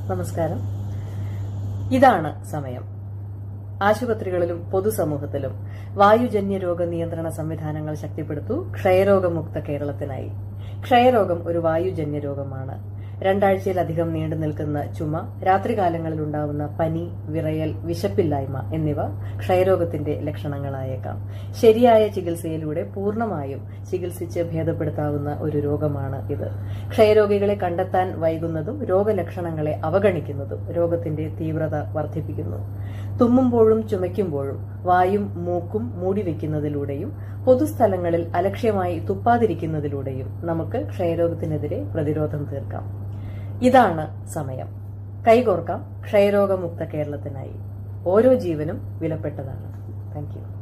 നമസ്കാരം ഇതാണ് സമയം ആശുപത്രികളിലും പൊതുസമൂഹത്തിലും വായുജന്യ രോഗ നിയന്ത്രണ സംവിധാനങ്ങൾ ശക്തിപ്പെടുത്തൂ ക്ഷയരോഗമുക്ത കേരളത്തിനായി ക്ഷയരോഗം ഒരു വായുജന്യ രോഗമാണ് രണ്ടാഴ്ചയിലധികം നീണ്ടു നിൽക്കുന്ന ചുമ രാത്രികാലങ്ങളിൽ ഉണ്ടാവുന്ന പനി വിറയൽ വിശപ്പില്ലായ്മ എന്നിവ ക്ഷയരോഗത്തിന്റെ ലക്ഷണങ്ങളായേക്കാം ശരിയായ ചികിത്സയിലൂടെ പൂർണ്ണമായും ചികിത്സിച്ച് ഭേദപ്പെടുത്താവുന്ന ഒരു രോഗമാണ് ഇത് ക്ഷയരോഗികളെ കണ്ടെത്താൻ വൈകുന്നതും രോഗലക്ഷണങ്ങളെ അവഗണിക്കുന്നതും രോഗത്തിന്റെ തീവ്രത വർദ്ധിപ്പിക്കുന്നു തുമ്മുമ്പോഴും ചുമയ്ക്കുമ്പോഴും വായും മൂക്കും മൂടിവെക്കുന്നതിലൂടെയും പൊതുസ്ഥലങ്ങളിൽ അലക്ഷ്യമായി തുപ്പാതിരിക്കുന്നതിലൂടെയും നമുക്ക് ക്ഷയരോഗത്തിനെതിരെ പ്രതിരോധം തീർക്കാം ഇതാണ് സമയം കൈകോർക്കാം ക്ഷയരോഗമുക്ത കേരളത്തിനായി ഓരോ ജീവനും വിലപ്പെട്ടതാണ് താങ്ക് യു